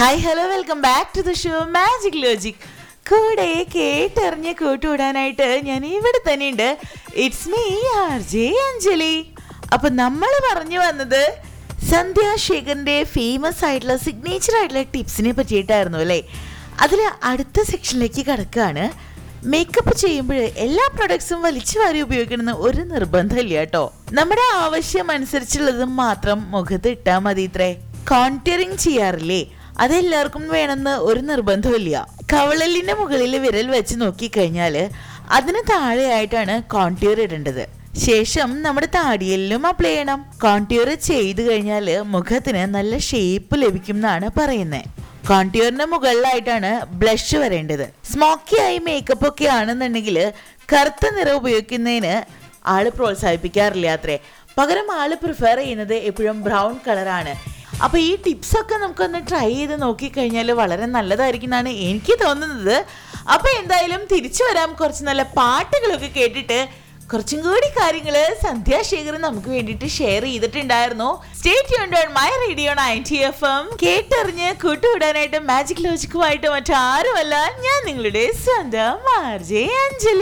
hi hello welcome back to the show magic logic കൂടെ കേട്ടറിഞ്ഞ് കൂട്ടുവിടാനായിട്ട് ഞാൻ ഇവിടെ തന്നെയുണ്ട് it's me R J Anjali അപ്പൊ നമ്മൾ പറഞ്ഞു വന്നത് സന്ധ്യ ശേഖറിന്റെ ഫേമസ് ആയിട്ടുള്ള സിഗ്നേച്ചർ ആയിട്ടുള്ള ടിപ്സിനെ പറ്റിയിട്ടായിരുന്നു അല്ലേ അതിൽ അടുത്ത സെക്ഷനിലേക്ക് കിടക്കുകയാണ് മേക്കപ്പ് ചെയ്യുമ്പോൾ എല്ലാ പ്രൊഡക്ട്സും വലിച്ചു വാരി ഉപയോഗിക്കണമെന്ന് ഒരു നിർബന്ധമില്ല കേട്ടോ നമ്മുടെ ആവശ്യം അനുസരിച്ചുള്ളത് മാത്രം മുഖത്ത് ഇട്ടാൽ മതി ഇത്രേ കോൺറ്ററിങ് ചെയ്യാറില്ലേ അതെല്ലാവർക്കും വേണമെന്ന് ഒരു നിർബന്ധമില്ല കവളലിന്റെ മുകളിൽ വിരൽ വെച്ച് നോക്കിക്കഴിഞ്ഞാല് അതിന് താഴെയായിട്ടാണ് കോൺട്യൂർ ഇടേണ്ടത് ശേഷം നമ്മുടെ താടിയെല്ലും അപ്ലൈ ചെയ്യണം കോൺട്യൂർ ചെയ്തു കഴിഞ്ഞാല് മുഖത്തിന് നല്ല ഷേപ്പ് ലഭിക്കും എന്നാണ് പറയുന്നത് കോൺട്യൂറിന് മുകളിലായിട്ടാണ് ബ്ലഷ് വരേണ്ടത് സ്മോക്കി ആയി മേക്കപ്പ് ഒക്കെ ആണെന്നുണ്ടെങ്കിൽ കറുത്ത നിറം ഉപയോഗിക്കുന്നതിന് ആള് പ്രോത്സാഹിപ്പിക്കാറില്ല അത്രേ പകരം ആള് പ്രിഫർ ചെയ്യുന്നത് എപ്പോഴും ബ്രൗൺ കളറാണ് അപ്പൊ ഈ ടിപ്സ് ഒക്കെ നമുക്കൊന്ന് ട്രൈ ചെയ്ത് നോക്കിക്കഴിഞ്ഞാൽ വളരെ നല്ലതായിരിക്കും എന്നാണ് എനിക്ക് തോന്നുന്നത് അപ്പൊ എന്തായാലും തിരിച്ചു വരാം കുറച്ച് നല്ല പാട്ടുകളൊക്കെ കേട്ടിട്ട് കുറച്ചും കൂടി കാര്യങ്ങള് സന്ധ്യാശേഖർ നമുക്ക് വേണ്ടിയിട്ട് ഷെയർ ചെയ്തിട്ടുണ്ടായിരുന്നു സ്റ്റേറ്റ് യൂൺ മൈ റേഡിയോ നയൻറ്റി എഫ് എം കേട്ടറിഞ്ഞ് കൂട്ടുവിടാനായിട്ട് മാജിക് ലോജിക്കുമായിട്ട് മറ്റാരുമല്ല ഞാൻ നിങ്ങളുടെ സ്വന്തം ആർ ജെ അഞ്ജലി